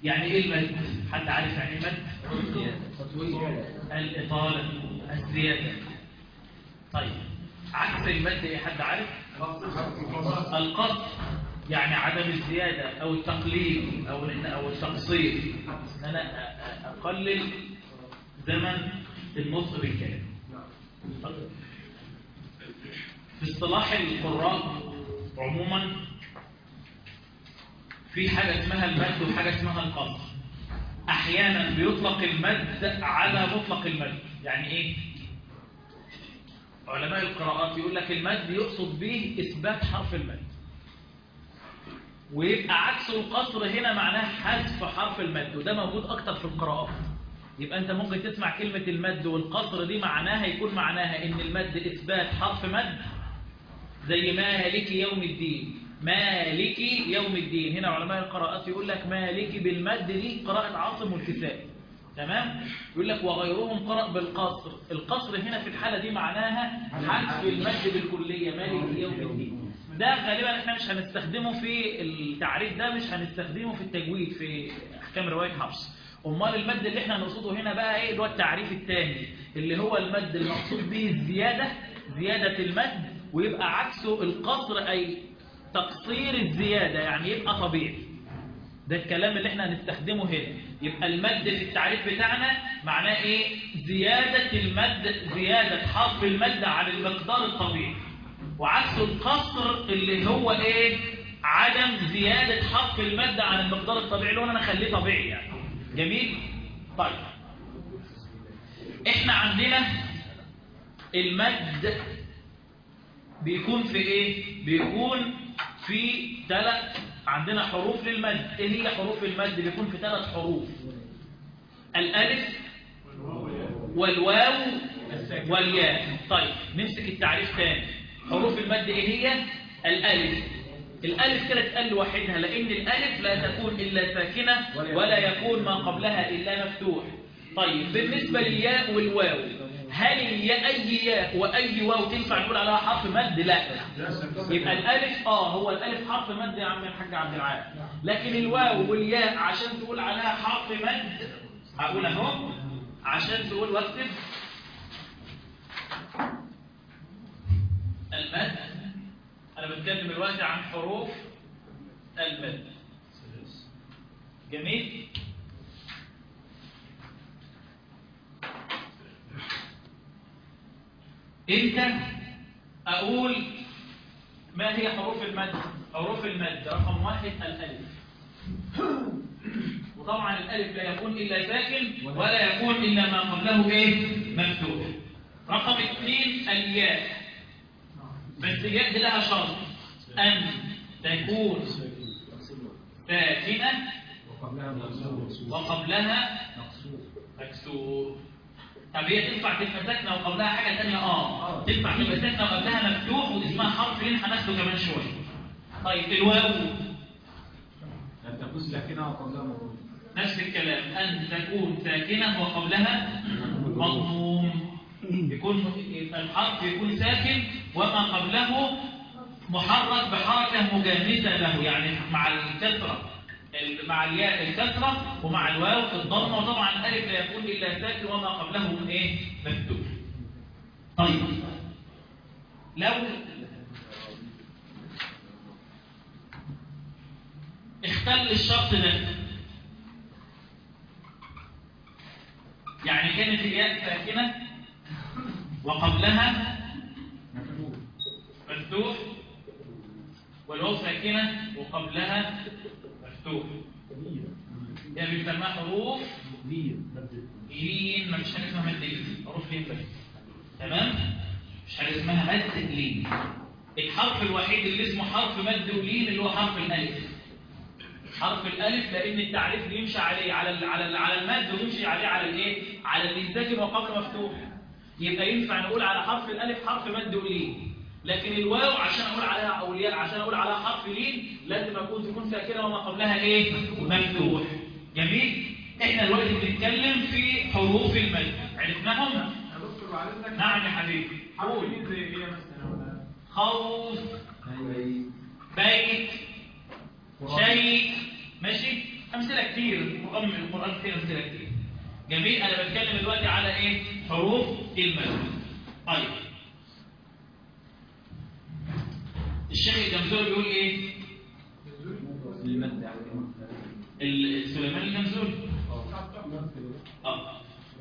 يعني ايه المد حد عارف يعني ايه مد الاطاله الزياده طيب عكس المد ايه حد عارف القصر يعني عدم الزياده او التقليل او او التقصير ان انا أ- أ- اقلل زمن النطق بالكلام في اصطلاح القراء عموما في حاجة اسمها المد وحاجة اسمها القصر احيانا بيطلق المد على مطلق المد يعني ايه علماء القراءات يقول لك المد يقصد به اثبات حرف المد ويبقى عكس القصر هنا معناه حذف حرف المد وده موجود اكتر في القراءات يبقى انت ممكن تسمع كلمة المد والقصر دي معناها يكون معناها ان المد اثبات حرف مد زي مالك يوم الدين مالك يوم الدين هنا علماء القراءات يقول لك مالك بالمد دي قراءة عاصم والكسائي تمام يقول لك وغيرهم قرأ بالقصر القصر هنا في الحالة دي معناها حذف المد بالكلية مالك يوم الدين ده غالبا احنا مش هنستخدمه في التعريف ده مش هنستخدمه في التجويد في احكام رواية حفص امال المد اللي احنا نقصده هنا بقى ايه اللي هو التعريف الثاني اللي هو المد المقصود به الزيادة زيادة المد ويبقى عكسه القصر اي تقصير الزيادة يعني يبقى طبيعي ده الكلام اللي احنا هنستخدمه هنا يبقى المد في التعريف بتاعنا معناه ايه زيادة المد زيادة حرف المد عن المقدار الطبيعي وعكس القصر اللي هو ايه عدم زيادة حرف المد عن المقدار الطبيعي اللي هو انا اخليه طبيعي يعني جميل طيب احنا عندنا المد بيكون في ايه بيكون في ثلاث عندنا حروف للمد ايه هي حروف المد بيكون في ثلاث حروف الالف والواو والياء طيب نمسك التعريف تاني حروف المد ايه هي الالف الالف كده تقل لوحدها لان الالف لا تكون الا ساكنه ولا يكون ما قبلها الا مفتوح طيب بالنسبه للياء والواو هل الياء اي ياء واي واو تنفع نقول عليها حرف مد لا يبقى الالف اه هو الالف حرف مد يا عم الحاج عبد العال لكن الواو والياء عشان تقول عليها حرف مد هقول اهو عشان تقول واكتب المد انا بتكلم دلوقتي عن حروف المد جميل انت اقول ما هي حروف المد حروف المد رقم واحد الالف وطبعا الالف لا يكون الا ساكن ولا يكون الا ما قبله ايه مفتوح رقم اثنين الياء بس الياء دي لها شرط ان تكون ساكنه وقبلها مكسور طب هي تنفع تبقى ساكنه وقبلها حاجه ثانيه اه تنفع تبقى ساكنه وقبلها مفتوح ودي اسمها حرف لين هناخده كمان شويه طيب الواو أن تكون ساكنة وقبلها مضموم نفس الكلام ان تكون ساكنه وقبلها مضموم يكون يبقى الحرف يكون ساكن وما قبله محرك بحركه مجانسه له يعني مع الكسره مع الياء الكسرة ومع الواو الضمة وطبعا الألف لا يكون إلا ساكن وما قبله من إيه؟ مفتوح طيب لو اختل الشرط ده يعني كانت الياء ساكنة وقبلها مفتوح والواو ساكنة وقبلها مفتوح ده بيسمى حروف لين مفيش حاجه اسمها مد لين حروف لين بس تمام مش حاجه اسمها مد لين الحرف الوحيد اللي اسمه حرف مد ولين اللي هو حرف الالف حرف الالف لان التعريف بيمشي عليه على ال على ال على المد ويمشي عليه على الايه على اللي ساكن وقبل مفتوح يبقى ينفع نقول على حرف الالف حرف مد ولين لكن الواو عشان اقول عليها او الياء عشان اقول عليها حرف لين لازم اكون تكون ساكنه وما قبلها ايه مفتوح جميل احنا دلوقتي بنتكلم في حروف المد عرفناهم يا دكتور بعد اذنك نعم يا حبيبي حرف قول مين زي ايه مثلا ولا خوف بيت شيء ماشي امثله كتير القران القران فيه امثله كتير جميل انا بتكلم دلوقتي على ايه حروف المد طيب الشيخ الجمزوري بيقول ايه المد يعني ال- سليمان الجمزوري اه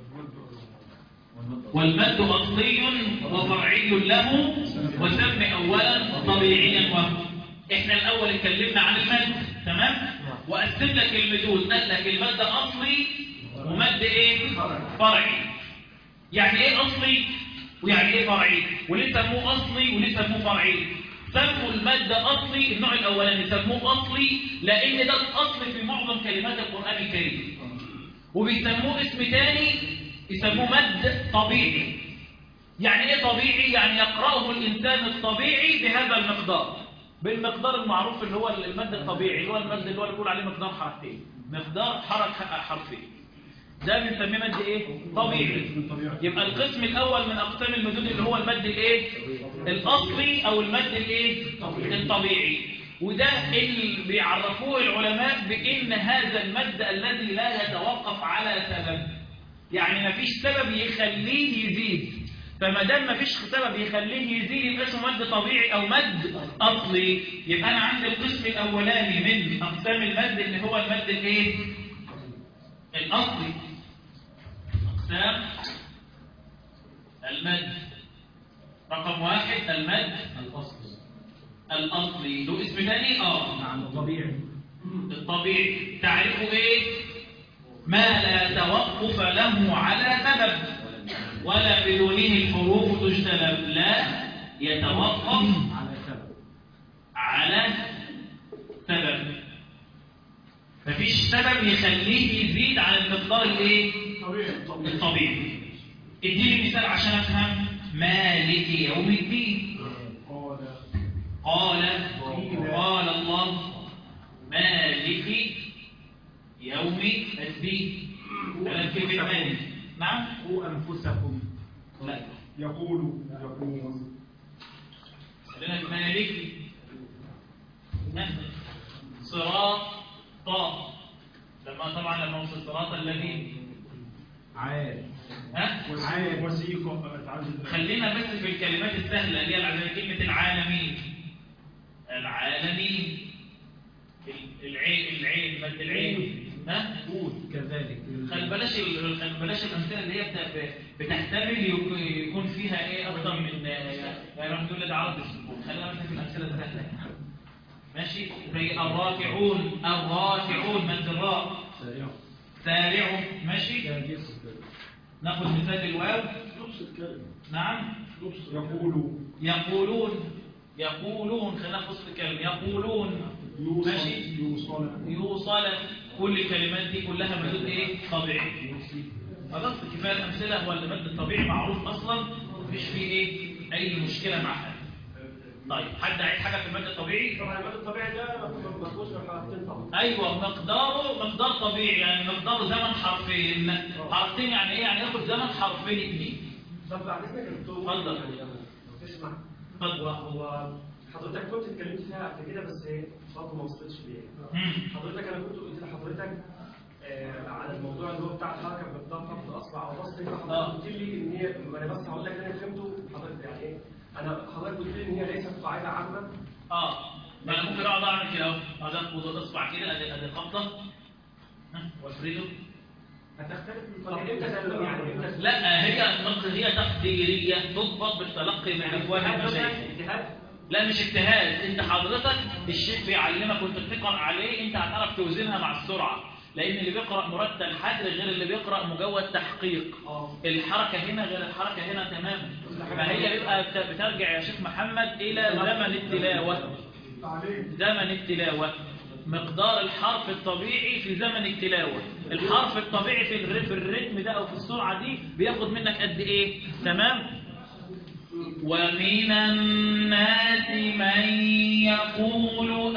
والمد أصلي وفرعي له وسم أولا طبيعيا وهو إحنا الأول اتكلمنا عن المد تمام وقسم لك المدود قال لك المد أصلي ومد إيه فرعي يعني إيه أصلي ويعني إيه فرعي وليه سموه أصلي وليه سموه فرعي سموا المد أصلي النوع الأولاني سموه أصلي لأن ده الأصل في معظم كلمات القرآن الكريم وبيسموه اسم تاني يسموه مد طبيعي يعني ايه طبيعي يعني يقرأه الإنسان الطبيعي بهذا المقدار بالمقدار المعروف اللي هو المد الطبيعي اللي هو المد اللي هو بيقول عليه مقدار حركتين مقدار حركة حرفين ده بنسميه مد ايه طبيعي يبقى القسم الاول من اقسام المدود اللي هو المد الايه الاصلي او المد الايه الطبيعي وده اللي بيعرفوه العلماء بان هذا المد الذي لا يتوقف على سبب يعني مفيش سبب يخليه يزيد فما دام مفيش سبب يخليه يزيد يبقى اسمه مد طبيعي او مد اصلي يبقى انا عندي القسم الاولاني من اقسام المد اللي هو المد الايه الاصلي اقسام المد رقم واحد المد الأصل الاصلي له اسم تاني اه نعم طبيعي الطبيعي تعرفه ايه ما لا توقف له على سبب ولا بدونه الحروف تجتلب لا يتوقف على سبب على سبب مفيش سبب يخليه يزيد عن المقدار الايه طبيعي الطبيعي اديني مثال عشان افهم مالك يوم الدين قال قال قال الله مالك يوم الدين كلام كلمة مالك نعم قوا أنفسكم لا يقول يقول خلينا في مالك صراط طا لما طبعا لما وصل صراط الذين عاد ها عاد وسيق تعجل خلينا بس في الكلمات السهلة اللي هي زي كلمة العالمين العالمين ال- العين العين مد العين ها قول كذلك خل بلاش ال- خل بلاش الأمثلة اللي هي بت- بتحتمل يك- يكون فيها إيه أكتر من يعني رحمة الله تعالى السكون خلينا بس في الأمثلة السهلة ماشي زي الراكعون الراكعون مد الراء سريع سارعوا ماشي جاجس ناخد مثال الواو نعم يقول يقولون يقولون خلينا في وسط الكلام يقولون ماشي. يوصل يوصل كل الكلمات دي كلها مدود ايه طبيعي خلاص كفايه الامثله هو المد الطبيعي معروف اصلا مفيش فيه ايه اي مشكله مع حد طيب حد عايز حاجه في المد الطبيعي طبعا المد الطبيعي ده ما فيهوش غير حركتين طبعا ايوه مقداره مقدار طبيعي يعني مقداره زمن حرفين حرفين يعني ايه يعني ياخد زمن حرفين اتنين طب بعد اذنك يا دكتور اتفضل. اسمع اتفضل. هو هو حضرتك كنت اتكلمت فيها قبل كده بس ايه برضه ما وصلتش ليها مم. حضرتك انا كنت قلت لحضرتك آه على الموضوع اللي هو بتاع الحركه بمقدار خفض اصبع او بسط كده آه. حضرتك قلت لي ان هي ما انا بس هقول لك اللي انا فهمته حضرتك يعني ايه انا حضرتك قلت لي ان هي ليست قاعده عامه اه ما انا ممكن اقعد اعمل كده اهو اقعد اخبط الاصبع كده ادي ادي خبطه ها، وافرده هتختلف طب امتى ده يعني امتى لا هي هي تقديريه تضبط بالتلقي من افواه المشايخ اجتهاد لا مش اجتهاد انت حضرتك الشيخ بيعلمك وانت بتقرا عليه انت هتعرف توزنها مع السرعه لان اللي بيقرا مرتل حدر غير اللي بيقرا مجود تحقيق اه الحركه هنا غير الحركه هنا تماما فهي بيبقى بت- بترجع يا شيخ محمد الى زمن التلاوه عليك زمن التلاوة مقدار الحرف الطبيعي في زمن التلاوة الحرف الطبيعي في الر- في الرتم ده أو في السرعة دي بياخد منك قد إيه تمام ومن الناس من يقول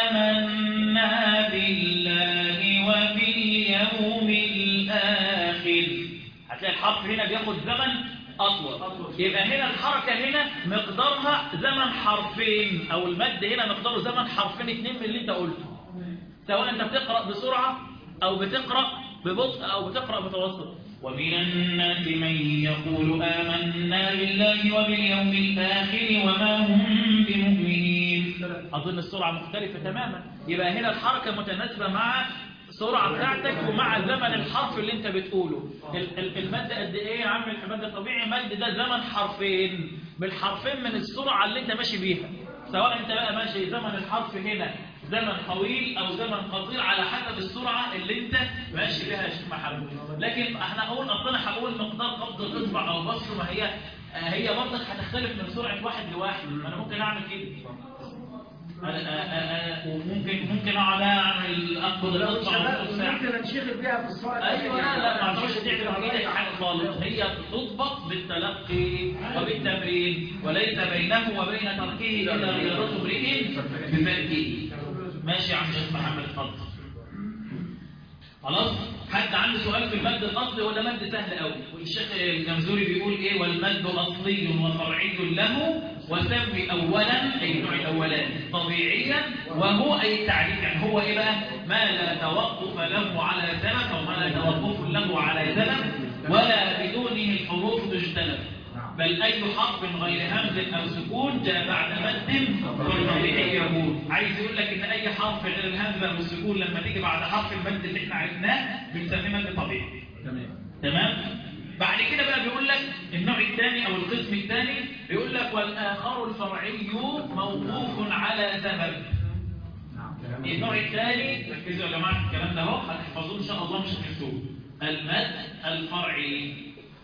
آمنا بالله وباليوم الآخر هتلاقي الحرف هنا بياخد زمن أطول يبقى هنا الحركة هنا مقدارها زمن حرفين أو المد هنا مقداره زمن حرفين اتنين من اللي أنت قلته سواء انت بتقرأ بسرعة او بتقرأ ببطء او بتقرأ بتوسط ومن الناس من يقول آمنا بالله وباليوم الآخر وما هم بمؤمنين أظن السرعة مختلفة تماما يبقى هنا الحركة متناسبة مع السرعة بتاعتك ومع زمن الحرف اللي انت بتقوله ال- ال- المد قد ايه يا عم المد الطبيعي مد ده زمن حرفين بالحرفين من السرعة اللي انت ماشي بيها سواء انت بقى ماشي زمن الحرف هنا زمن طويل او زمن قصير على حسب السرعة اللي انت ماشي بيها يا شيخ محمد لكن احنا اقول اصلا هقول مقدار قبض الاصبع او بصر ما هي هي برضك هتختلف من سرعة واحد لواحد ما انا ممكن اعمل كده أنا- أ- أ- أ- وممكن ممكن اقعد اعمل اقبض الاصبع ونص ساعة ممكن ننشغل بيها في السرعه ايوه لا لا ما تعرفش تعمل بايدك حاجه خالص هي تضبط بالتلقي وبالتمرين وليس بينه وبين تركه الا رياضه امرئ بذاته ماشي يا عم الشيخ محمد اتفضل خلاص حد عنده سؤال في المد الاصلي ولا مد سهل قوي والشيخ الجمزوري بيقول ايه والمد اصلي وفرعي له وسمي اولا اي النوع الاولاني طبيعيا وهو اي التعريف يعني هو ايه بقى ما لا توقف له على سبب او ما لا توقف له على سبب ولا بدونه الحروف تجتلب بل أي حرف غير همز أو سكون جاء بعد مد فالطبيعي يقول عايز يقول لك إن أي حرف غير الهمزة أو السكون لما تيجي بعد حرف المد اللي احنا عرفناه بنسميه مد طبيعي تمام تمام بعد كده بقى بيقول لك النوع الثاني أو القسم الثاني بيقول لك والآخر الفرعي موقوف على سبب نعم كلام النوع الثاني ركزوا يا جماعة في الكلام ده اهو هتحفظوه إن شاء الله مش هتنسوه المد الفرعي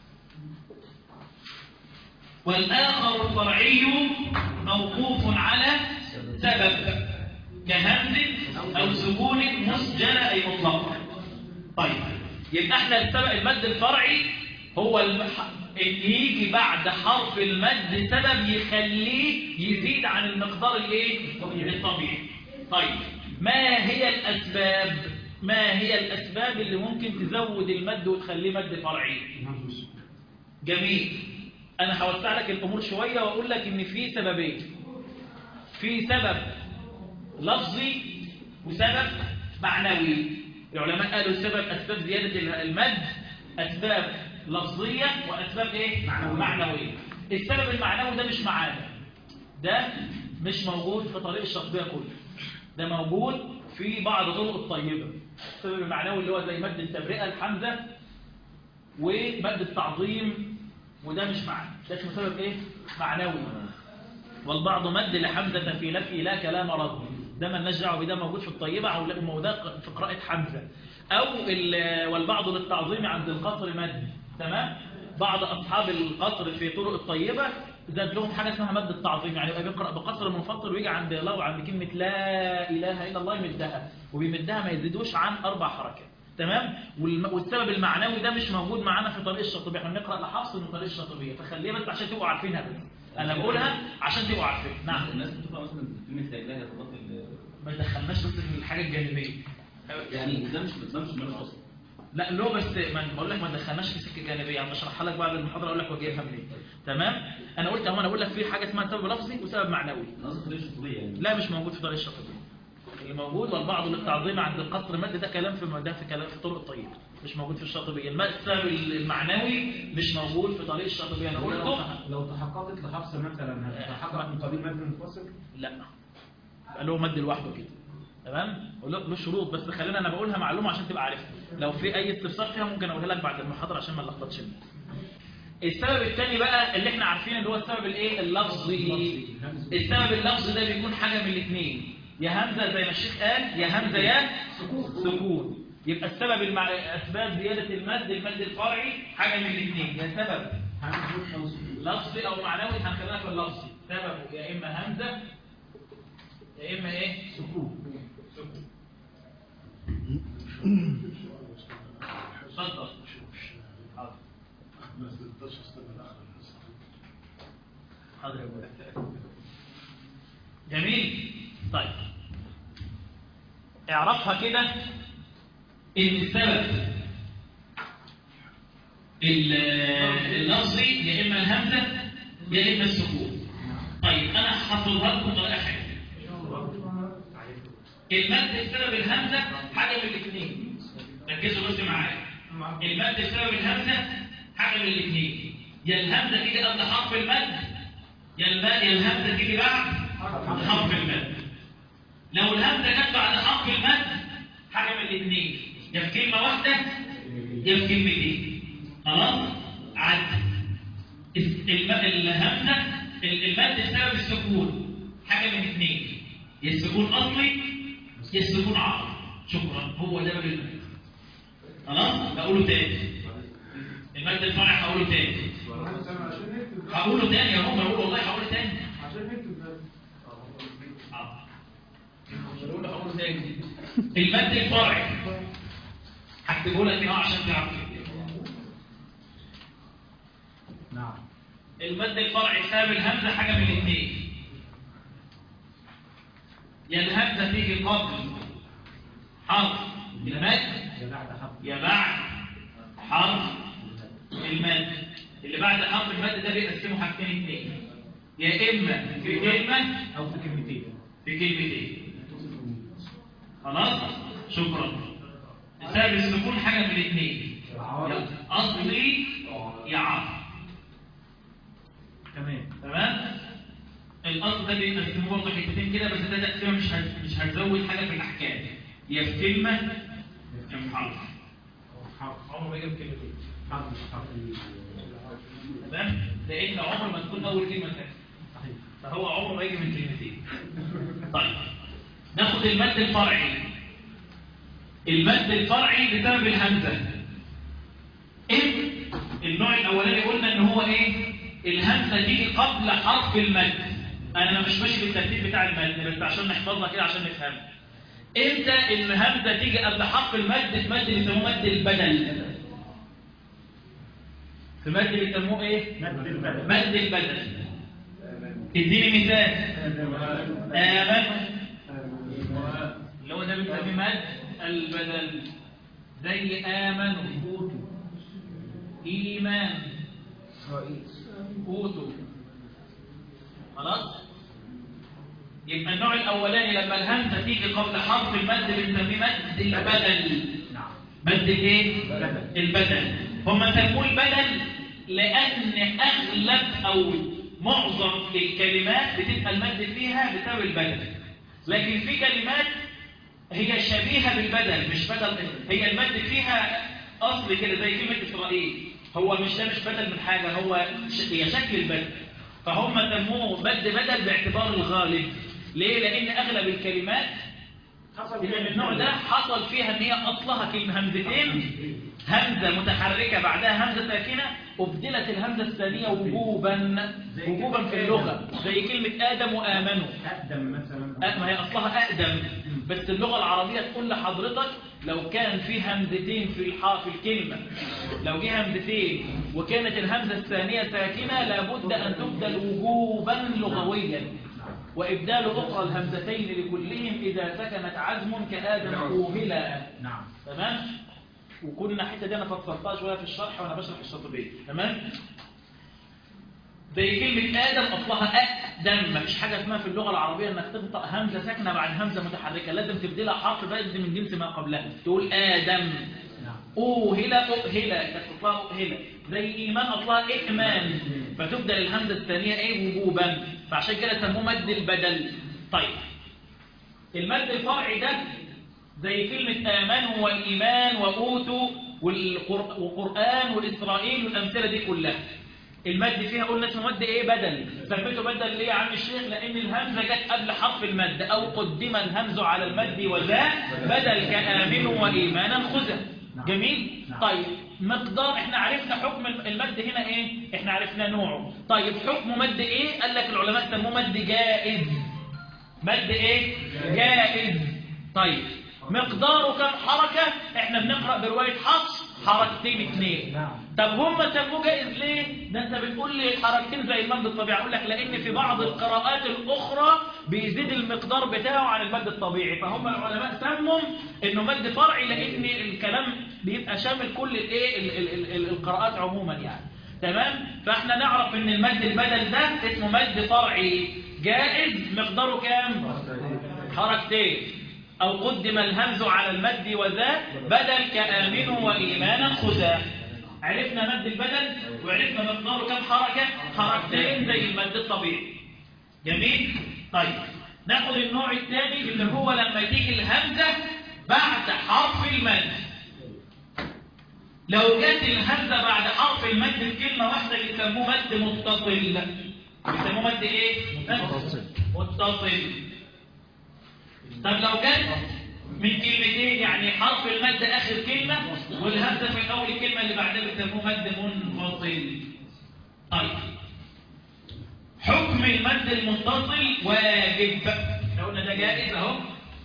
والآخر الفرعي موقوف على سبب كهمز أو سكون مسجل أي مطلق طيب يبقى احنا السبب المد الفرعي هو المح... ان يجي بعد حرف المد سبب يخليه يزيد عن المقدار الايه الطبيعي طيب ما هي الاسباب ما هي الاسباب اللي ممكن تزود المد وتخليه مد فرعي جميل انا هوسع لك الامور شويه واقول لك ان في سببين في سبب لفظي وسبب معنوي العلماء قالوا السبب اسباب زياده المد اسباب لفظيه واسباب ايه معنويه السبب المعنوي ده مش معانا ده مش موجود في طريق الشطبيه كله ده موجود في بعض طرق الطيبه السبب المعنوي اللي هو زي مد التبرئه الحمزه ومد التعظيم وده مش معنى ده اسمه سبب ايه معنوي والبعض مد لحمزة في نفي لا كلام رد ده ما دعوه بده موجود في الطيبة أو لا موجود في قراءة حمزة أو ال- والبعض للتعظيم عند القصر مد تمام بعض أصحاب القصر في طرق الطيبة زاد لهم حاجة اسمها مد التعظيم يعني يبقى بيقرأ بقصر منفصل ويجي عند لو عند كلمة لا إله إلا الله يمدها وبيمدها ما يزيدوش عن أربع حركات تمام والم- والسبب المعنوي ده مش موجود معانا في طريق الشاطبية احنا بنقرأ لحفص من طريق الشاطبية فخليه بس عشان تبقوا عارفينها بس أنا بقولها عشان تبقوا عارفين نعم الناس بتقرا مثلا كلمه لا اله الا الله في ال- ما دخلناش بس في الحاجة الجانبية يعني ده مش ده مش مرض اصلا لا لو بس ما بقول لك ما دخلناش في سكه جانبيه انا بشرحها لك بعد المحاضره اقول لك واجيبها منين تمام انا قلت اهو انا بقول لك في حاجه اسمها سبب لفظي وسبب معنوي انا قصدي طريقه شطبيه يعني لا مش موجود في طريق الشاطبيه اللي موجود والبعض للتعظيم عند القصر مد ده كلام في ده في كلام في طرق الطيب مش موجود في الشاطبيه الم- السبب المعنوي مش موجود في طريق الشاطبيه انا قلته لو تحققت لحفصة مثلا هتتحقق من قبيل مد منفصل لا يبقى له مد لوحده كده تمام وله له شروط بس خلينا انا بقولها معلومه عشان تبقى عارفها لو في اي استفسار فيها ممكن اقولها لك بعد المحاضره عشان ما نلخبطش الناس السبب الثاني بقى اللي احنا عارفينه اللي هو السبب الايه اللفظي السبب اللفظي ده بيكون حاجه من الاثنين يا همزه زي ما الشيخ قال يا همزه يا سكون سكون يبقى السبب المع... اسباب زياده المد المد الفرعي حاجه من الاثنين يا سبب همز أو سكون لفظي او معنوي هنخليها في اللفظي سببه يا اما همزه يا اما ايه سكون سكون اتفضل حاضر حاضر يا أبويا. جميل طيب اعرفها كده ان السبب ال- اللفظي يا اما الهمزه يا اما السكون طيب انا هحفظها لكم بطريقه حلوه المد بسبب الهمزة حاجة من الاثنين ركزوا بس معايا المد بسبب الهمزة حاجة من الاثنين يا الهمزة تيجي قبل حرف المد يا المد يا الهمزة تيجي بعد حرف المد لو الهمزة جت بعد حرف المد حاجة من الاثنين يا في كلمة واحدة يا في كلمتين خلاص عد الم- الهمزة ال- المد بسبب السكون حاجة من اثنين يا السكون أصلي يا السكون عارض شكرا هو ده باب المد خلاص بقوله تاني المد الفرعي هقوله تاني عشان نكتب هقوله تاني يا هم بقول والله هقوله تاني عشان نكتب ده بقول هقوله تاني المد الفرعي هكتبه لك هنا عشان تعرف نعم المد الفرعي بسبب الهمزة حاجة من الاثنين يا الهمزة تيجي قبل حرف المد يا بعد حرف يا بعد حرف المد اللي بعد حرف المد ده بيقسموا حاجتين اثنين يا اما في كلمة او في كلمتين في كلمتين خلاص شكرا بسبب السكون حاجة من الاثنين يا أصلي يا عرض تمام تمام الاصل ده بيقسموه برضه حتتين كده بس ده تقسيمه مش هت- مش هتزود حاجه في الاحكام يا في كلمه يا في حرف حرف عمره ما يجي بكلمتين حرف حرف تمام لان عمر ما تكون اول كلمه ثانيه صحيح فهو عمره ما يجي من كلمتين طيب ناخد المد الفرعي المد الفرعي بسبب الهمزه ايه النوع الاولاني قلنا ان هو ايه الهمزه تيجي قبل حرف المد انا مش ماشي بالترتيب بتاع المد بس عشان نحفظها كده عشان نفهمها امتى الهمزه تيجي قبل حرف المد في مد بيسموه مد البدل في مد بيسموه ايه مد البدل مد البدل اديني مثال آمن اللي هو ده بنسميه مد البدل زي آمن أوتوا إيمان أوتوا خلاص يبقى النوع الأولاني لما الهمزة تيجي قبل حرف المد بنسميه مد البدل نعم مد الايه؟ البدل. البدل هم سموه البدل لأن أغلب أو معظم الكلمات بتبقى المد فيها بسبب البدل لكن في كلمات هي شبيهة بالبدل مش بدل هي المد فيها أصل كده زي كلمة إسرائيل هو مش ده مش بدل من حاجة هو ش- هي شكل البدل فهم سموه مد بدل باعتبار الغالب ليه؟ لأن أغلب الكلمات حصل إذا من النوع ده حصل فيها ان هي اصلها كلمه همزتين همزه متحركه بعدها همزه ساكنه ابدلت الهمزه الثانيه وجوبا وجوبا في اللغه زي كلمه ادم وامنوا اقدم مثلا أ- ما هي اصلها اقدم بس اللغه العربيه تقول لحضرتك لو كان في همزتين في الحا في الكلمه لو جه همزتين وكانت الهمزه الثانيه ساكنه لابد ان تبدل وجوبا لغويا وإبدال أخرى الهمزتين لكلهم إذا سكنت عزم كآدم أوهلا نعم تمام وكنا حتى دي أنا فصلتها شوية في الشرح وأنا بشرح الشاطبية تمام زي كلمة آدم أصلها أقدم مفيش حاجة اسمها في اللغة العربية إنك تنطق همزة ساكنة بعد همزة متحركة لازم تبدلها حرف بارد من جنس ما قبلها تقول آدم نعم أوهلا أؤهلا كانت أصلها أؤهلا زي إيمان أصلها إئمان فتبدل الهمزة الثانية إيه وجوبا فعشان كده سموه مد البدل طيب المد الفرعي ده زي كلمة آمنوا والإيمان وأوتوا والقر- والقرآن والإسرائيل والأمثلة دي كلها المد فيها قلنا اسمه مد ايه بدل سميته بدل ليه يا عم الشيخ لان الهمزه جت قبل حرف المد او قدم الهمز على المد وذا بدل كامن وايمانا خذا نعم. جميل نعم. طيب مقدار احنا عرفنا حكم المد هنا ايه احنا عرفنا نوعه طيب حكم مد ايه قال لك العلماء سموه مد جائز مد ايه جائز طيب مقداره كم حركة احنا بنقرأ برواية حفص حركتين اثنين نعم. طب هم سموه جائز ليه ده انت بتقول لي حركتين زي المد الطبيعي اقول لك لان في بعض القراءات الاخرى بيزيد المقدار بتاعه عن المد الطبيعي فهم العلماء سموا انه مد فرعي لان الكلام بيبقى شامل كل الايه ال- ال- ال- ال- القراءات عموما يعني تمام فاحنا نعرف ان المد البدل ده اسمه مد فرعي جائز مقداره كام حركتين أو قدم الهمز على المد وذا بدل كآمن وإيمانا خذا عرفنا مد البدل وعرفنا مقداره كم حركة حركتين زي المد الطبيعي جميل طيب ناخد النوع الثاني اللي هو لما تيجي الهمزة بعد حرف المد لو جت الهمزة بعد حرف المد في كلمة واحدة بيسموه مد متصل بيسموه مد ايه؟ متصل متصل طب لو جت من كلمتين يعني حرف المد اخر كلمة والهمزة في اول الكلمة اللي بعدها بيسموه مد منفصل طيب حكم المد المتصل واجب احنا قلنا ده جائز اهو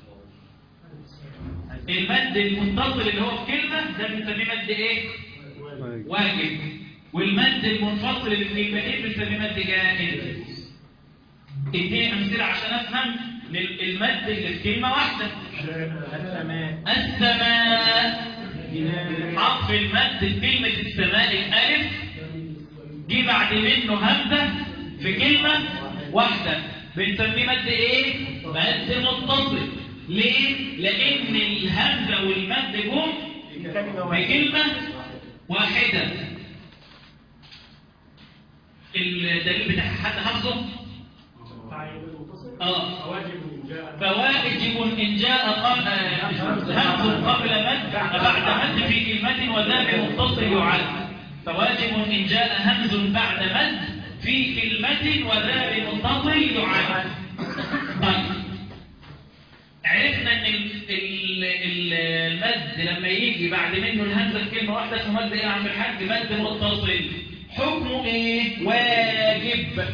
المد المتصل اللي هو في كلمة ده بنسميه مد ايه؟ واجب والمد المنفصل اللي في كلمتين بنسميه مد جائز اديني امثله عشان افهم للمد اللي في كلمه واحده السماء حرف المد في كلمه السماء الالف جه بعد منه همزه في كلمه واحده بنسميه مد ايه مد متصل ليه لان الهمزه والمد جم في كلمه واحده الدليل بتاع حد حافظه اه فواجب إن جاء قبل همز قبل مد بعد مد في كلمة وذاك متصل يعد فواجب إن جاء همز بعد مد في كلمة وذاك متصل يعد طيب عرفنا ان ال- ال- ال- المد لما يجي بعد منه الهمزه في كلمه واحده اسمه مد ايه يا عم الحاج مد متصل حكمه ايه واجب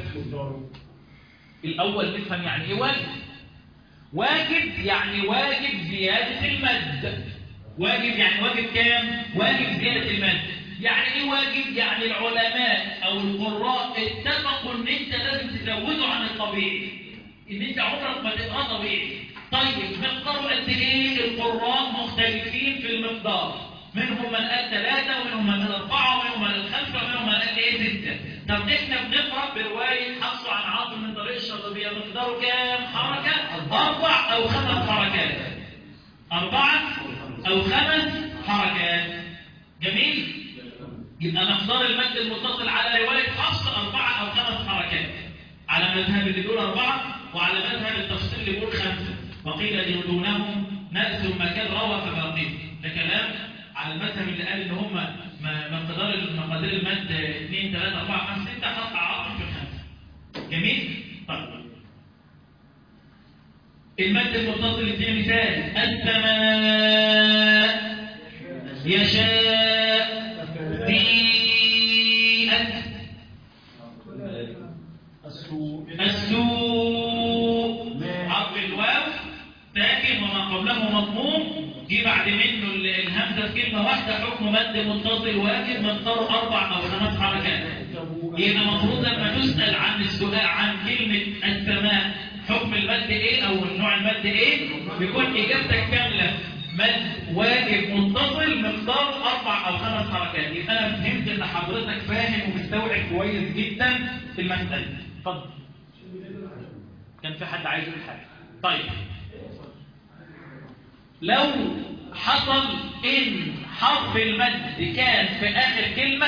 الأول نفهم يعني إيه واجب واجب يعني واجب زيادة المد واجب يعني واجب كام؟ واجب زيادة المد يعني إيه واجب؟ يعني العلماء أو القراء اتفقوا إن أنت لازم تزوده عن الطبيعي إن أنت عمرك ما تقرأ طبيعي طيب مقداره قد إيه؟ القراء مختلفين في المقدار منهم من قال ثلاثة ومنهم من قال أربعة ومنهم من قال خمسة ومنهم من قال إيه ستة طب إحنا بنقرأ برواية حفص عن عاصم من طريق الشاطبية مقداره كام حركة؟ أربع أو خمس حركات أربعة أو خمس حركات جميل؟ يبقى مقدار المد المتصل على رواية حفص أربعة أو خمس حركات على مذهب اللي بيقول أربعة وعلى مذهب التفصيل اللي بيقول خمسة وقيل دونهم نأس مكان روى فباقيه ده كلام على المذهب اللي قال ان هم مقدار مقادير المد 2 3 4 5 6 حط عاطف في الخمسه جميل طيب المد المتصل ادينا مثال السماء يشاء ضيئت السوء عطف الواو ساكن وما قبله مضموم جه بعد منه ال- الهمزه في كلمه واحده حكم مد متصل واجب مقداره اربع او خمس حركات يبقى المفروض لما تسال عن السؤال عن كلمه السماء حكم المد ايه او نوع المد ايه بيكون اجابتك كامله مد واجب متصل مقداره اربع او خمس حركات يبقى انا فهمت ان حضرتك فاهم ومستوعب كويس جدا في المساله اتفضل كان في حد عايز يقول حاجه طيب لو حصل ان حرف المد كان في اخر كلمة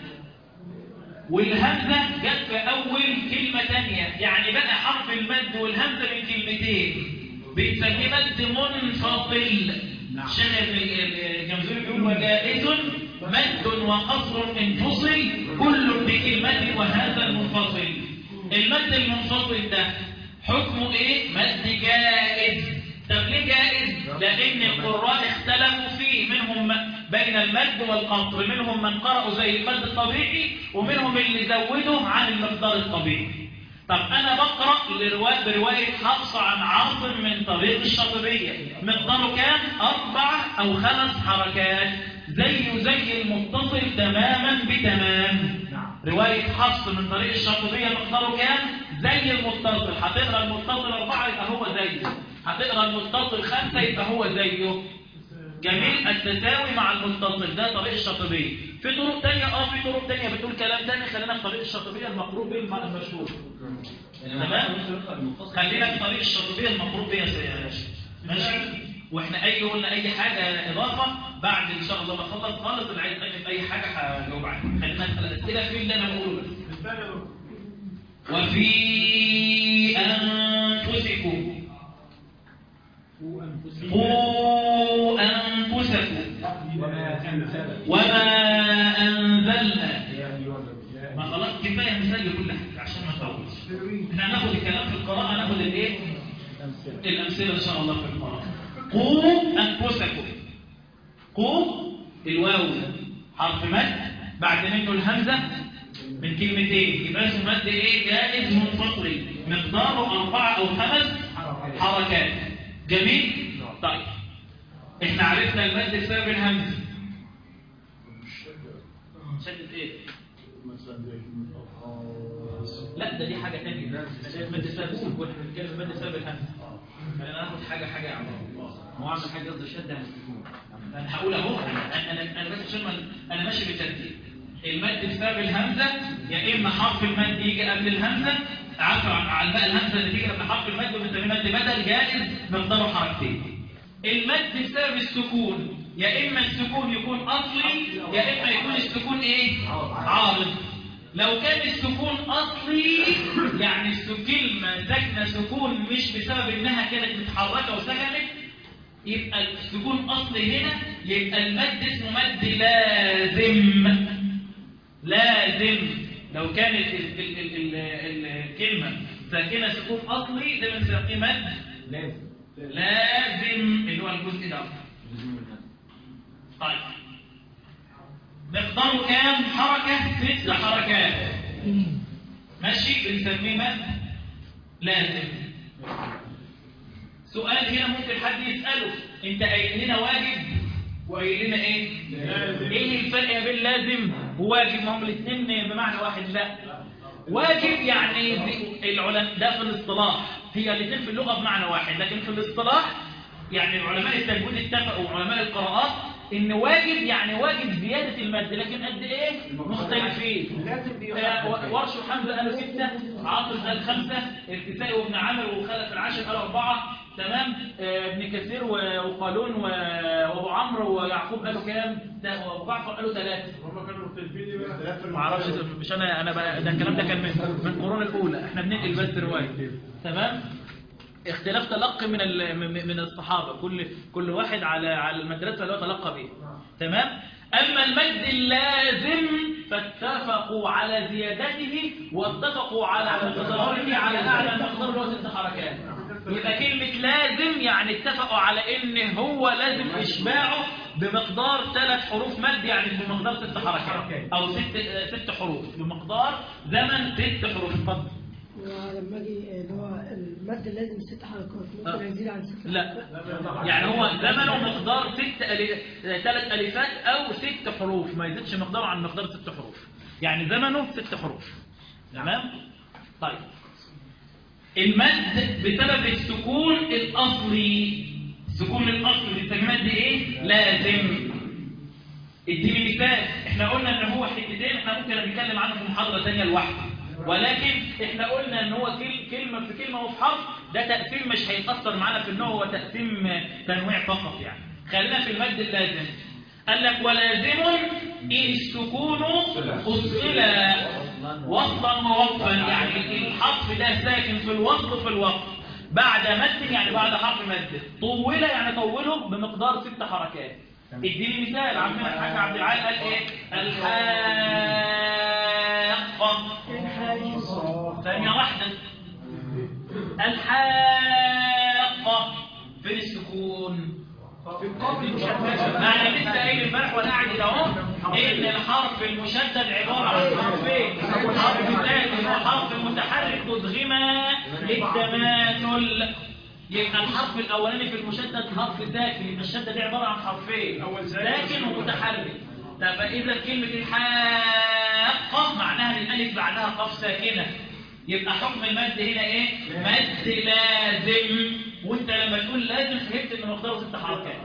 والهمزة جت في اول كلمة تانية يعني بقى حرف المد والهمزة من كلمتين بنسميه مد منفصل شغل الجمزوري بيقول وجائز مد وقصر انفصل كل بكلمة وهذا المنفصل المد المنفصل ده حكمه ايه مد جائز طب ليه جائز لان القراء اختلفوا فيه منهم بين المد والقصر منهم من قرأوا زي المد الطبيعي ومنهم اللي زودوا عن المقدار الطبيعي طب انا بقرأ لرواية برواية حفص عن عاصم من طريق الشاطبية مقداره كام اربع او خمس حركات زيه زي المتصل تماما بتمام رواية حفص من طريق الشاطبية مقداره كام زي المتصل هتقرا المتصل أربعة يبقى هو زيه هتقرا المتصل خمسة يبقى هو زيه جميل التساوي مع المتصل ده طريق الشاطبية في طرق تانية اه في طرق تانية بتقول كلام تاني خلينا في طريق الشاطبية المقروب به المشهور تمام خلينا في طريق الشاطبية المقروب به يا سيدي ماشي واحنا اي قلنا اي حاجه اضافه بعد ان شاء الله ما اخلص خالص اللي عايز يسالني في اي حاجه هجاوب عليها خلينا نسال الاسئله في اللي انا بقوله بس بالتالي يا دكتور. وفي انفسكم قوا انفسكم وما أنزل وما انزلنا يا أيها الذين ما خلاص كفايه مثال لكل حاجه عشان ما نطولش احنا هناخد الكلام في القراءه هناخد الايه الامثله ان شاء الله في القراءه قوا انفسكم قوا الواو حرف مد بعد منه الهمزه من كلمتين يبقى اسمه مد ايه جائز منفصل مقداره اربعه او خمس حركات جميل طيب احنا عرفنا المد بسبب الهمزه شدت ايه لا ده دي حاجة تانية ده المادة سبب السكون احنا بنتكلم المادة سبب الهمزة خلينا ناخد حاجة حاجة يا عم هو عمل حاجه قصدي شد عن السكون انا هقول اهو انا انا انا بس عشان ما- انا ماشي بالترتيب المد بسبب الهمزة يا اما حرف المد يجي قبل الهمزة عفوا على بقى الهمزة اللي تيجي قبل حرف المد وبنسميه مد بدل جائز مقداره حركتين المد بسبب السكون يا اما السكون يكون اصلي يا اما يكون السكون ايه عارض لو كان السكون اصلي يعني الس- كلمه ساكنه سكون مش بسبب انها كانت متحركه وسكنت يبقى السكون اصلي هنا يبقى المد اسمه مد لازم لازم لو كانت ال- ال- ال- ال- ال- الكلمه ساكنه سكون اصلي ده بنسميه مد لازم لازم اللي هو الجزء ده لزوم الهمزه طيب مقداره كام حركة ست حركات ماشي بنسميه مد لازم سؤال هنا ممكن حد يسأله انت قايل لنا واجب وقايل لنا ايه لازم. ايه الفرق بين لازم وواجب ما هم الاثنين بمعنى واحد لا واجب يعني دي- العلماء ده في الاصطلاح هي الاثنين في اللغة بمعنى واحد لكن في الاصطلاح يعني العلماء التجويد اتفقوا وعلماء القراءات ان واجب يعني واجب زيادة المد لكن قد ايه مختلفين لازم دي آه، ورش وحمزة قالوا ستة عاصم قال خمسة الكسائي وابن عامر وخلف العاشر قالوا أربعة تمام آه، ابن كثير و- وقالون و- وابو عمرو ويعقوب قالوا كام تا- وابو جعفر قالوا ثلاثة هم كانوا مختلفين ايه بقى؟ ما اعرفش مش انا انا بقى ده الكلام ده كان من من القرون الاولى احنا بننقل بس روايه تمام اختلاف تلقي من ال- من من الصحابه كل كل واحد على على المدرسه اللي هو تلقى بيها تمام اما المد اللازم فاتفقوا على زيادته واتفقوا على مقداره على اعلى مقدار اللي هو ست حركات يبقى كلمه لازم يعني اتفقوا على ان هو لازم اشباعه بمقدار ثلاث حروف مد يعني بمقدار ست حركات او ست ست حروف بمقدار زمن ست حروف اتفضل ولما اجي اللي هو المد لازم ست حركات آه. ممكن يزيد عن ست لا حركات يعني هو زمنه مقدار ست ألي... ثلاث ألفات أو ست حروف ما يزيدش مقداره عن مقدار ست حروف يعني زمنه ست حروف تمام طيب المد بسبب السكون الأصلي السكون الأصلي بنسميه مد إيه؟ لازم اديني مثال احنا قلنا ان هو حتتين احنا ممكن نتكلم عنه في محاضرة تانية لوحده ولكن احنا قلنا ان هو كل كلمة في كلمة وفي حرف ده تقسيم مش هيتأثر معانا في النوع هو تقسيم تنويع فقط يعني خلينا في المد اللازم قال لك ولازم إن السكون أصل وصلا ووقفا يعني الحرف ده ساكن في الوصل وفي الوقف بعد مد يعني بعد حرف مد طول يعني طوله بمقدار ست حركات اديني مثال عمنا الحاج عبد العال قال ايه الحاقة ثانية واحدة الحاقة فين السكون انا لسه قايل امبارح وانا قاعد هنا اهو ان الحرف المشدد عباره عن حرفين حرف ساكن وحرف متحرك مدغما للتماثل يبقى الحرف الاولاني في المشدد حرف ساكن يبقى الشده دي عباره عن حرفين أول ساكن. ساكن ومتحرك طب فاذا كلمه الحاقه معناها الالف بعدها قاف ساكنه يبقى حكم المد هنا ايه مد لازم وانت لما تقول لازم فهمت ان مقداره ست حركات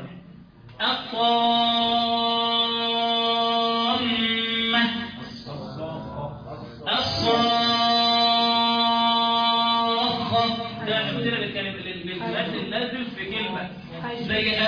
الصامة الصاخة ده أمثلة للكلمة للمد اللازم في كلمة زي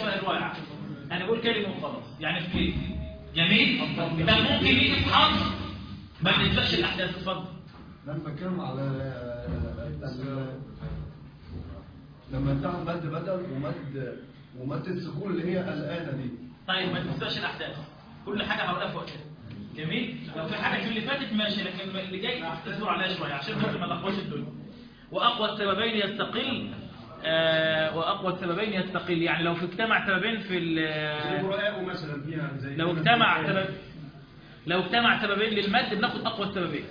سؤال واقع انا بقول كلمه وخلاص يعني في كلمه جميل طب ممكن يجي في حرف ما بنسبقش الاحداث اتفضل لما بتكلم على ال- لما تعمل مد بدل ومد ومد السكون اللي هي الآن دي طيب ما تنساش الاحداث كل حاجه هقولها في وقتها جميل لو في حاجه في اللي فاتت ماشي لكن اللي جاي تصبر عليها شويه عشان بس ما نلخبطش الدنيا واقوى السببين يستقل آه واقوى السببين يستقل يعني لو في اجتمع سببين في ال- القراء مثلا فيها زي لو اجتمع سبب لو اجتمع سببين للمد بناخد اقوى السببين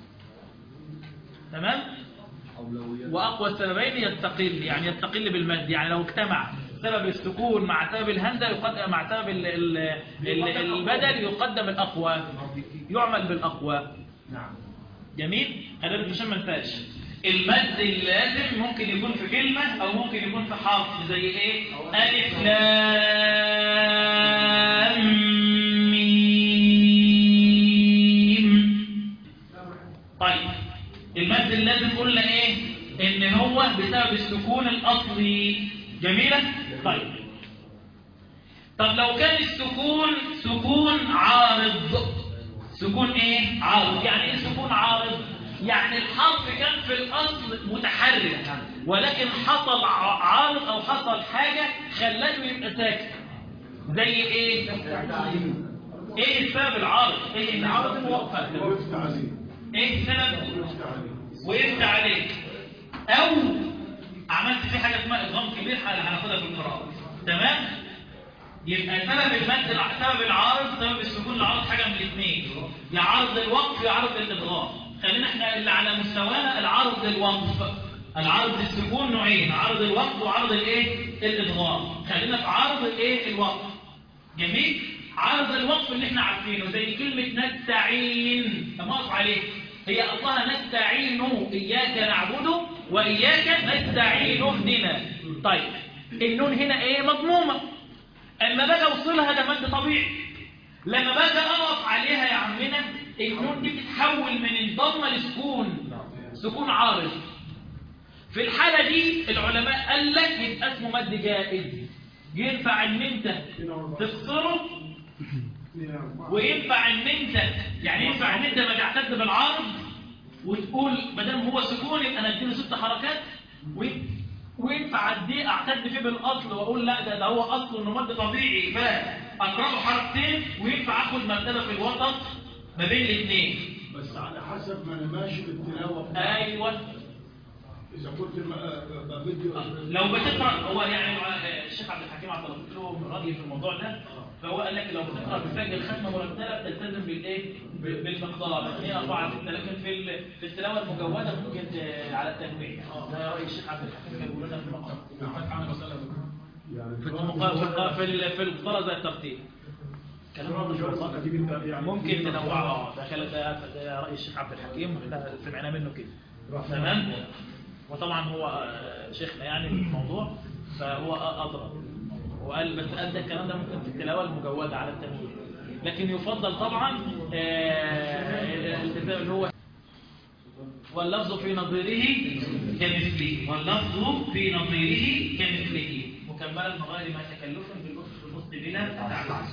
تمام أولويات واقوى السببين يستقل يعني يستقل بالمد يعني لو اجتمع سبب السكون مع سبب الهمزه يقدم مع سبب ال ال ال البدل يقدم الاقوى يعمل بالاقوى نعم جميل خلينا بالك عشان ما ننساش المد اللازم ممكن يكون في كلمه او ممكن يكون في حرف زي ايه الف لام ميم طيب المد اللازم قلنا ايه ان هو بسبب السكون الاصلي جميله طيب طب لو كان السكون سكون عارض سكون ايه عارض يعني ايه سكون عارض يعني الحرف كان في الاصل متحرك ولكن حصل ع- عارض او حصل حاجه خلته يبقى ساكن زي ايه ايه السبب العارض ايه العارض الموقف وقفت عليه ايه السبب وقفت عليه وقفت عليك او عملت فيه حاجه اسمها ادغام كبير حاجه هناخدها في القراءه تمام يبقى سبب المد الع- سبب العارض سبب السكون العارض حاجه من الاثنين يا عرض الوقف يا عرض الادغام خلينا احنا اللي على مستوانا العرض الوقف العرض السكون نوعين عرض الوقف وعرض الايه الادغام خلينا في عرض الايه الوقف جميل عرض الوقف اللي احنا عارفينه زي كلمة نستعين تماس عليه هي أصلها نستعين إياك نعبد وإياك نستعين اهدنا طيب النون هنا ايه مضمومة اما باجي اوصلها ده مد طبيعي لما باجي اقف عليها يا عمنا النون دي بتتحول من الضمه لسكون سكون عارض في الحالة دي العلماء قال لك يبقى اسمه مد جائز ينفع ان انت تفصله وينفع ان انت يعني ينفع ان انت ما تعتد بالعرض وتقول ما دام هو سكون يبقى انا اديله ست حركات وي- وينفع اديه اعتد فيه بالاصل واقول لا ده ده هو اصله انه مد طبيعي فاقربه حركتين وينفع اخد مرتبه في الوسط ما بين الاثنين بس على حسب ما انا ماشي بالتلاوة ايوه إذا كنت ما- بمد لو بتقرا هو يعني الشيخ عبد الحكيم عبد اللطيف له راي في الموضوع ده فهو قال لك لو بتقرا بتسجل ختمه مرتبه بتلتزم بالايه ب- بالمقدار بس هي 4 6 لكن في ال- في التلاوه المجوده ممكن ت- على التنويع ده راي الشيخ عبد الحكيم كان بيقول لنا في المقام في المقا- في الق- في ال- في القراءه زي الترتيب ممكن تنوعها ده خلال ده ده راي الشيخ عبد الحكيم ده سمعنا منه كده تمام وطبعا هو آه، شيخنا يعني في الموضوع فهو أضرب وقال بس قال ده الكلام ده ممكن في التلاوة المجودة على التنوين لكن يفضل طبعا آه، الالتزام اللي هو واللفظ في نظيره كمثله واللفظ في نظيره كمثله مكملا من غير ما تكلف بالأسر الوسط بلا تعب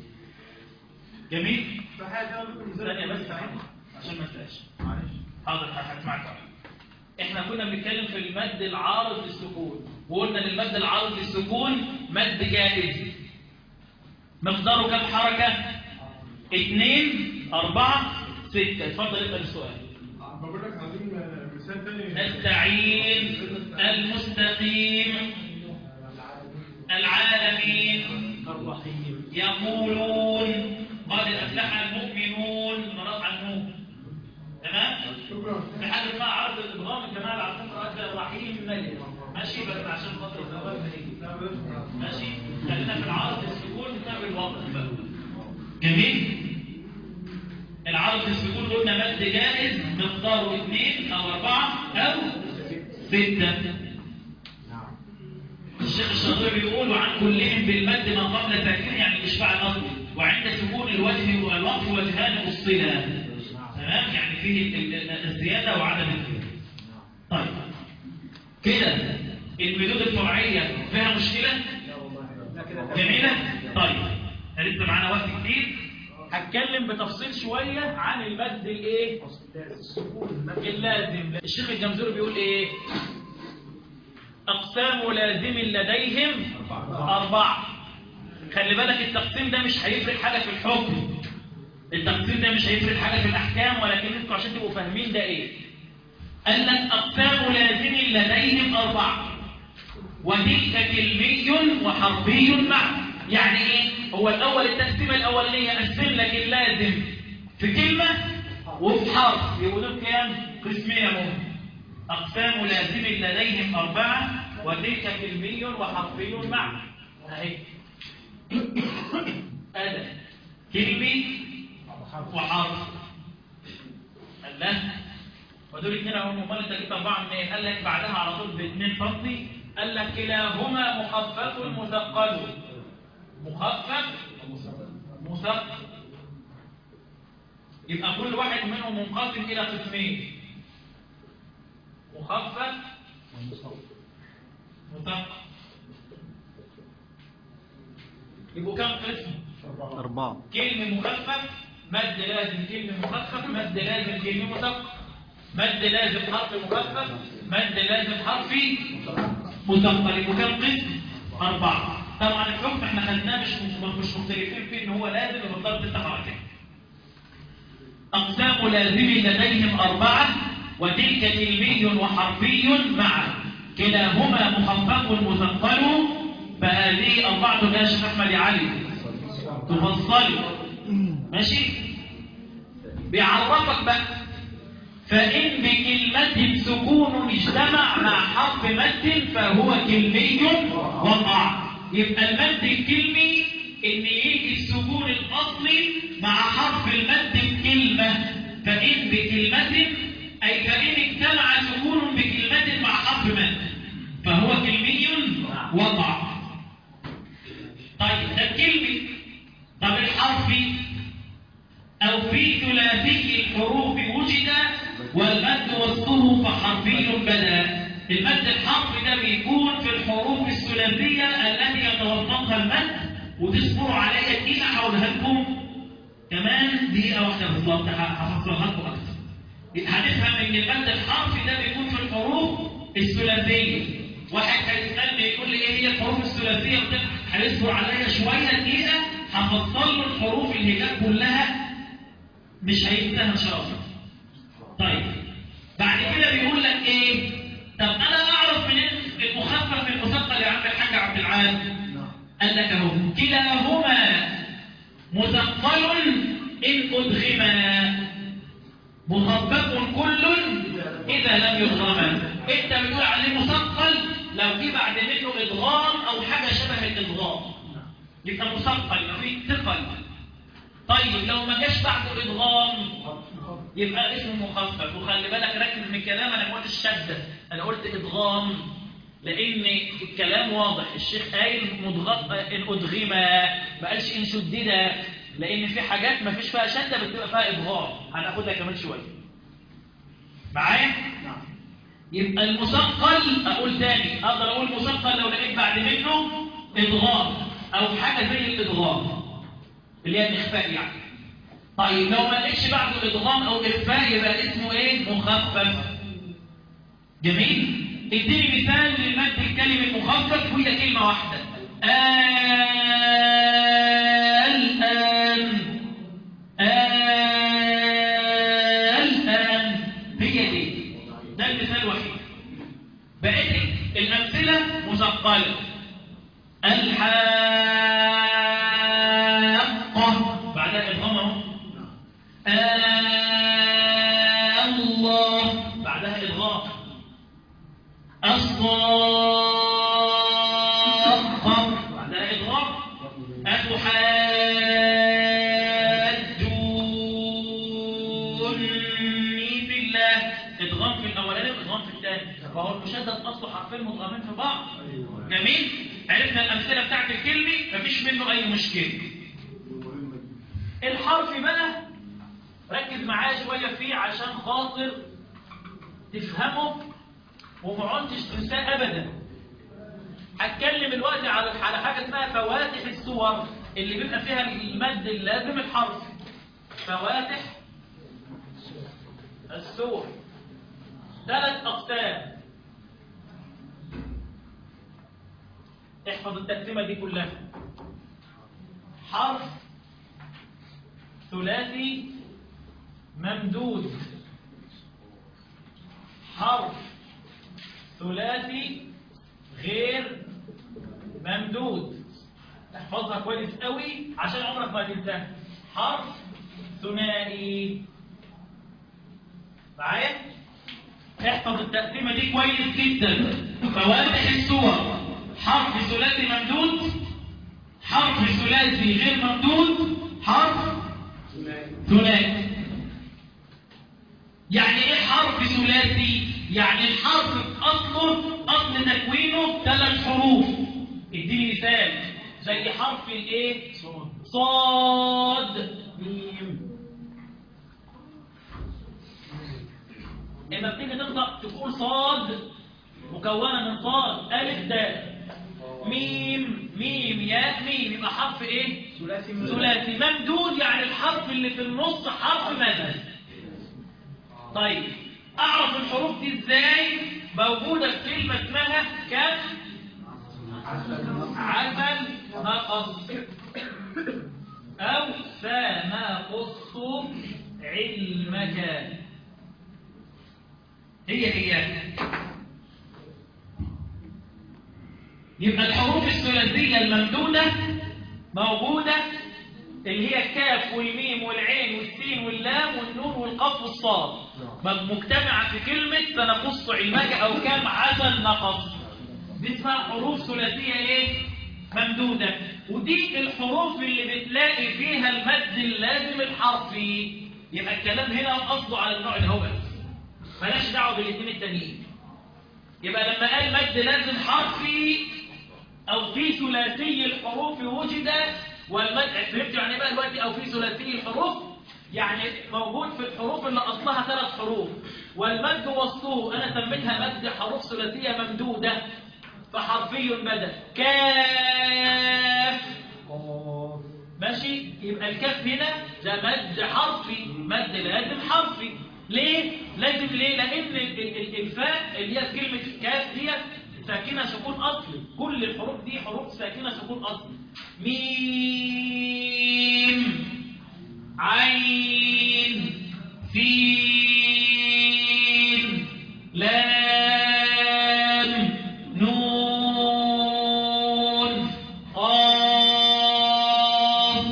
جميل ثانية بس عشان ما انساش حاضر هسمعك احنا كنا بنتكلم في المد العارض للسكون وقلنا ان المد العارض للسكون مد جائز مقداره كم حركة اثنين اربعة ستة اتفضل اسأل السؤال بقول لك عايزين مثال تاني نستعين المستقيم العالمين الرحيم يقولون قد افلح المؤمنون مرات عنهم تمام في حاجه اسمها عرض الادغام الجماعه اللي عارفين قراءه الرحيم ملك ماشي بس عشان خاطر الزواج ماشي خلينا في العرض السكون بتاع الوقت جميل العرض السكون قلنا مد جائز مقداره اثنين او اربعه او سته الشيخ الشاطبي بيقول وعن كلهم بالمد ما قبل ساكن يعني الاشباع الاصلي وعند سكون الوجه والوقف وجهان الصله تمام يعني فيه ال- ال- الزياده وعدم الزياده طيب كده المدود الفرعيه فيها مشكله جميلة؟ طيب احنا لسه معانا وقت كتير هتكلم بتفصيل شوية عن المد الايه؟ اللازم الشيخ الجمزوري بيقول ايه؟ أقسام لازم لديهم أربعة خلي بالك التقسيم ده مش هيفرق حاجة في الحكم التقسيم ده مش هيفرق حاجة في الأحكام ولكن انتوا عشان تبقوا فاهمين ده ايه قال لك أقسام لازم لديهم أربعة وتلك كلمي وحرفي معا يعني ايه هو الأول التقسيمة الأولانية قسم لك اللازم في كلمة وفي حرف يبقوا دول كام قسمية مهم أقسام لازم لديهم أربعة وتلك كلمي وحرفي معا أهي أدى كلمي وحرف قال لا ودول اتنين اهم امال انت جبت اربعه من ايه؟ قال لك بعدها على طول باثنين فصلي قال لك كلاهما مخفف مثقل مخفف مثقل يبقى كل واحد منهم منقسم الى قسمين مخفف مثقل يبقوا كم قسم؟ أربعة كلمة مخفف مد لازم كلمة مخفف مد لازم كلمة مثقل مد لازم حرف مخفف مد لازم حرف مثقل يبقوا كم قسم؟ أربعة طبعا الحكم احنا خدناه مش مش مختلفين فيه ان هو لازم يبقى ست حركات أقسام لازم لديهم أربعة وتلك كلمي وحرفي معا كلاهما مخفف مثقل فهذه أربعة يا شيخ أحمد علي تفصل ماشي بيعرفك بقى فإن بكلمة سكون اجتمع مع حرف مد فهو كلمي وقع يبقى المد الكلمي إن يجي السكون الأصلي مع حرف المد بكلمة فإن بكلمة أي فإن اجتمع سكون بكلمة مع حرف مد فهو كلمي وقع طيب ده الكلمي طب الحرف أو في ثلاثي الحروف وجد والمد وسطه فحرفي بدا المد الحرف ده بيكون في الحروف الثلاثية التي يتوسطها المد وتصبروا عليا دقيقة هقولها لكم كمان دقيقة واحدة بالظبط هفصلها لكم أكتر هنفهم إن المد الحرفي ده بيكون في الحروف الثلاثية واحد هيسألني يقول لي إيه هي الحروف الثلاثية هيصبر عليا شوية دقيقة هفصل له الحروف الهجاء كلها مش هينتهى ان شاء الله طيب بعد كده بيقول لك ايه طب انا اعرف من المخفف من المثقل يا عم الحاج عبد العال قال لك اهو كلاهما مثقل ان ادغما مخفف كل اذا لم يضغما انت بتقول عليه مثقل لو جه بعد منه ادغام او حاجه شبه الادغام يبقى مثقل يبقى فيه ثقل طيب لو ما جاش بعده ادغام يبقى اسمه مخفف وخلي بالك ركز من الكلام انا ما قلتش شده انا قلت ادغام لان الكلام واضح الشيخ قايل مدغم ان ادغم ما قالش ان شدد لان في حاجات ما فيش فيها شده بتبقى فيها ادغام هناخدها كمان شويه معايا يبقى المثقل اقول تاني اقدر اقول مثقل لو لقيت بعد منه ادغام او حاجه زي الادغام اللي هي الاخفاء يعني طيب لو ما لقيتش بعده ادغام او اخفاء يبقى اسمه ايه مخفف جميل اديني مثال للمد الكلمه المخفف وهي كلمه واحده الان الان هي دي ده المثال الوحيد بقيت الامثله مثقله الحاقه بعدها ادغام اهو الله بعدها ادغام الصاخة بعدها إضغام أتحاجوني في الله إضغام في الأولاني وإضغام في الثاني فهو المشدد أصله حرفين مضغمين في بعض جميل عرفنا الأمثلة بتاعت الكلمة مفيش منه أي مشكلة الحرف بقى ركز معايا شوية فيه عشان خاطر تفهمه وما عدتش تنساه ابدا هتكلم الوقت على على حاجه اسمها فواتح الصور اللي بيبقى فيها المد اللازم الحرف فواتح الصور ثلاث اقسام احفظ التقسيمه دي كلها حرف ثلاثي ممدود حرف ثلاثي غير ممدود احفظها كويس قوي عشان عمرك ما تنساها حرف ثنائي معايا احفظ التقسيمه دي كويس جدا فواتح الصور حرف ثلاثي ممدود حرف ثلاثي غير ممدود حرف ثلاثي يعني ايه حرف ثلاثي يعني الحرف اصله اصل تكوينه ثلاث حروف اديني مثال زي حرف الايه صاد ميم اما بتيجي تنطق تقول صاد مكونه من صاد الف دال ميم ميم ياء ميم يبقى حرف ايه ثلاثي ثلاثي ممدود يعني الحرف اللي في النص حرف مد طيب اعرف الحروف دي ازاي موجوده في كلمه اسمها كف عسل نقص او سنقص علمك هي هي يبقى الحروف الثلاثيه الممدوده موجوده اللي هي الكاف والميم والعين والسين واللام والنون والقاف والصاد مجتمعة في كلمة سنقص علمك أو كم عسل نقص دي اسمها حروف ثلاثية إيه؟ ممدودة ودي الحروف اللي بتلاقي فيها المد اللازم الحرفي يبقى الكلام هنا قصده على النوع ده هو بس مالهاش دعوة بالاثنين التانيين يبقى لما قال مد لازم حرفي أو في ثلاثي الحروف وجد والمد فهمت يعني بقى دلوقتي أو في ثلاثي الحروف يعني موجود في الحروف اللي أصلها ثلاث حروف والمد وسطه أنا سميتها مد حروف ثلاثية ممدودة فحرفي بدل كاف ماشي يبقى الكاف هنا ده مد حرفي مد لازم حرفي ليه؟ لازم ليه؟ لأن ال- ال- الفاء اللي هي كلمة كاف ديت ساكنة سكون أصلي كل الحروف دي حروف ساكنة سكون أصلي ميم عين سين لام نون قاف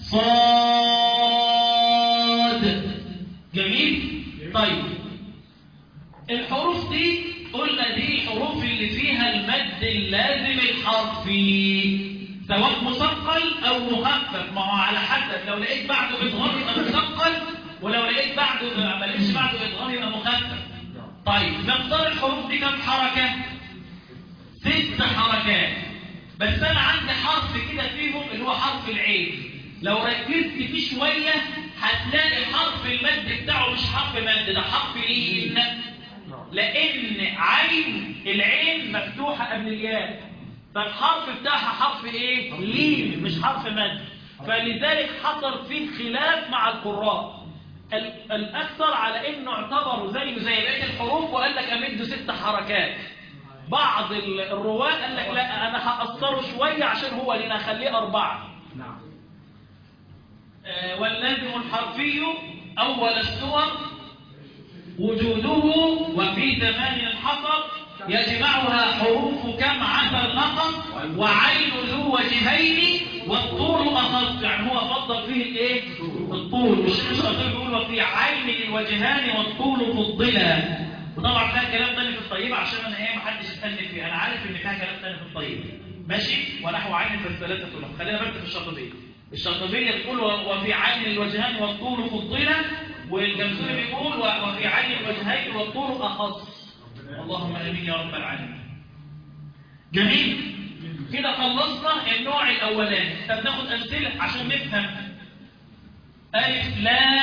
صاد جميل طيب الحروف دي قلنا دي الحروف اللي فيها المد اللازم الحرفي سواء مثقل او مخفف ما هو على حسب لو لقيت بعده ادغام يبقى مثقل ولو لقيت بعده ما لقيتش بعده ادغام يبقى مخفف طيب مقدار الحروف دي كم حركه ست حركات بس انا عندي حرف كده فيهم اللي هو حرف العين لو ركزت فيه شويه هتلاقي حرف المد بتاعه مش حرف مد ده حرف لين لان عين العين مفتوحه قبل الياء فالحرف بتاعها حرف ايه لين مش حرف مد فلذلك حصل فيه خلاف مع القراء ال- الاكثر على انه اعتبروا زيه زي بقيه الحروف وقال لك امده ست حركات بعض ال- الرواه قال لك لا انا هقصره شويه عشان هو لنا اخليه اربعه نعم آه، واللازم الحرفي أول السور وجوده وفي زمان الحصر يجمعها حروف كم عسل نقص وعين ذو وجهين والطول أخص يعني هو فضل فيه الايه؟ الطول مش مش قصير بيقول وفي عين الوجهان والطول فضلا وطبعا فيها كلام تاني في الطيب عشان انا ايه محدش يسالني فيه انا عارف ان فيها كلام تاني في الطيب ماشي ونحو عين فالثلاثه كلهم خلينا بس في الشاطبيه الشاطبيه بتقول و- وفي عين الوجهان والطول فضلا والجمزوري بيقول و- وفي عين الوجهين والطول اخص اللهم امين يا رب العالمين جميل كده خلصنا النوع الاولاني طب ناخد امثله عشان نفهم الف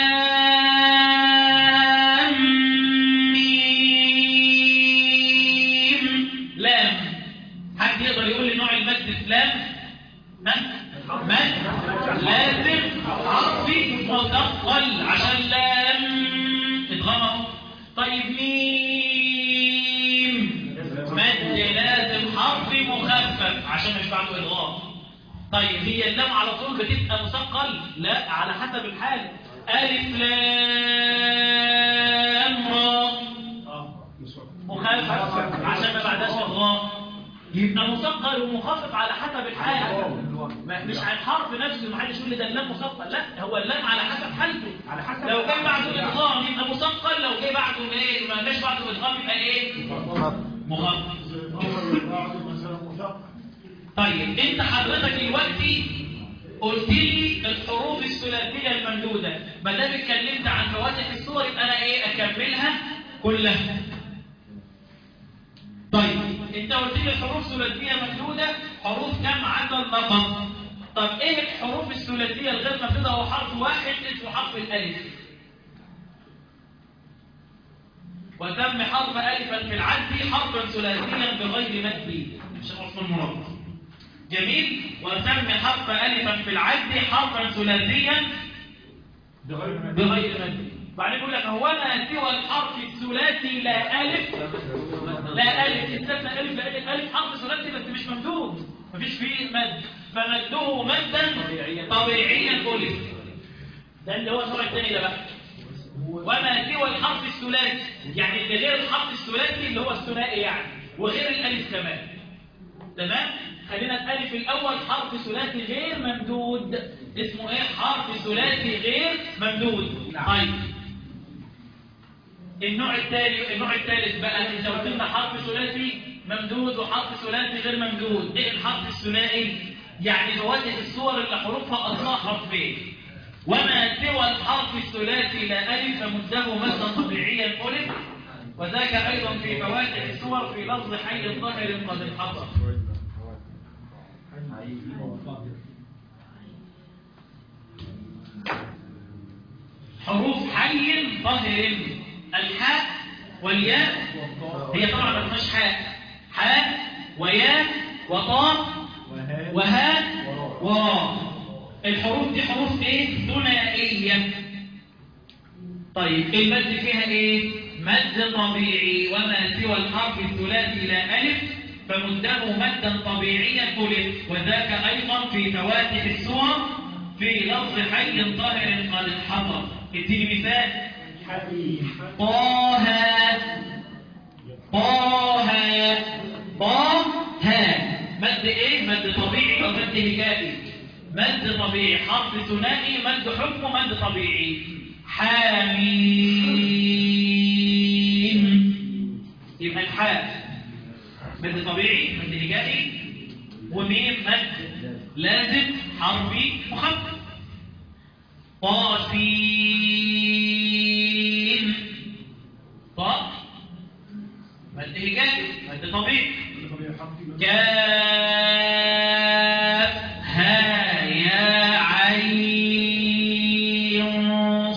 لام ميم لام حد يقدر مثقل عشان لام ادغام اهو طيب ميم مد لازم حرف مخفف عشان مش بعده ادغام طيب هي اللام على طول بتبقى مثقل لا على حسب الحال الف لام را مخفف عشان ما بعدهاش ادغام يبقى مثقل ومخفف على حسب الحال ما مش على الحرف نفسه ما حدش يقول لي ده اللام مثقل لا هو اللام على حسب حالته على حسب لو جاي بعده ادغام يبقى مثقل لو جاي بعده ايه ما جاش بعده ادغام يبقى ايه مخفف طيب انت حضرتك دلوقتي قلت لي الحروف الثلاثيه الممدوده ما دام اتكلمت عن فواتح الصور يبقى انا ايه اكملها كلها طيب انت قلت لي الحروف ثلاثيه ممدوده حروف كم عدد فقط طب ايه الحروف الثلاثيه الغير ممدوده هو حرف واحد اسمه حرف الالف وتم حرف الفا في العد حرفا ثلاثيا بغير مد مش عثمان مراد جميل وتم حرف الفا في العد حرفا ثلاثيا بغير مد بعدين يقول لك هو ما سوى الحرف الثلاثي لا الف لا الف استثنى الف لان الالف حرف ثلاثي بس مش ممدود مفيش فيه مد فمده مدا طبيعيا الف ده اللي هو النوع الثاني ده بقى وما سوى الحرف الثلاثي يعني اللي غير الحرف الثلاثي اللي هو الثنائي يعني وغير الالف كمان تمام خلينا الالف الاول حرف ثلاثي غير ممدود اسمه ايه حرف ثلاثي غير ممدود طيب النوع الثاني النوع الثالث بقى انت قلت لنا حرف ثلاثي ممدود وحرف ثلاثي غير ممدود ايه الحرف الثنائي يعني فواتح الصور اللي حروفها اصلها حرفين وما سوى الحرف الثلاثي لا الف فمده مدا طبيعيا الف وذاك ايضا في فواتح الصور في لفظ حي ظاهر قد انحصر حروف حي ظاهر الحاء والياء هي طبعا ما فيهاش حاء حاء وياء وطاء وهاء وراء الحروف دي حروف ايه ثنائيه طيب المد فيها ايه مد طبيعي وما سوى الحرف الثلاثي لا الف فمده مدا طبيعيا الف وذاك ايضا في فواتح السور في لفظ حي ظاهر قد انحصر اديني مثال طه طه طه مد ايه مد طبيعي او مد هجائي مد طبيعي حرف ثنائي مد حكمه مد طبيعي حاميم يبقى الحاء مد طبيعي مد هجائي وميم مد لازم حرفي مخفف طاسين طاء مد هجائي مد طبيعي كاف ها يا عين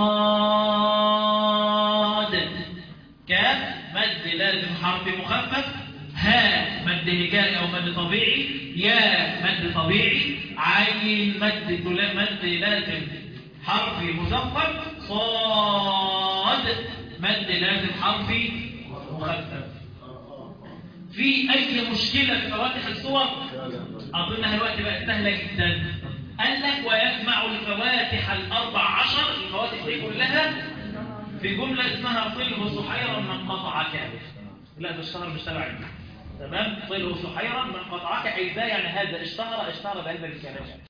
صاد كاف مد لازم حرف مخفف ها مد هجائي او مد طبيعي يا مد طبيعي عين مد تلا- مد لازم حرف مزفر صاد مد لازم حرف مخفف في اي مشكله في فواتح الصور اظنها الوقت بقت سهله جدا قال لك ويجمع الفواتح الاربع عشر الفواتح دي كلها في جمله اسمها صله سحيرا من قطعك لا ده اشتهر مش تبعي تمام صله سحيرا من قطعك اي ده يعني هذا اشتهر اشتهر بهذا الكلام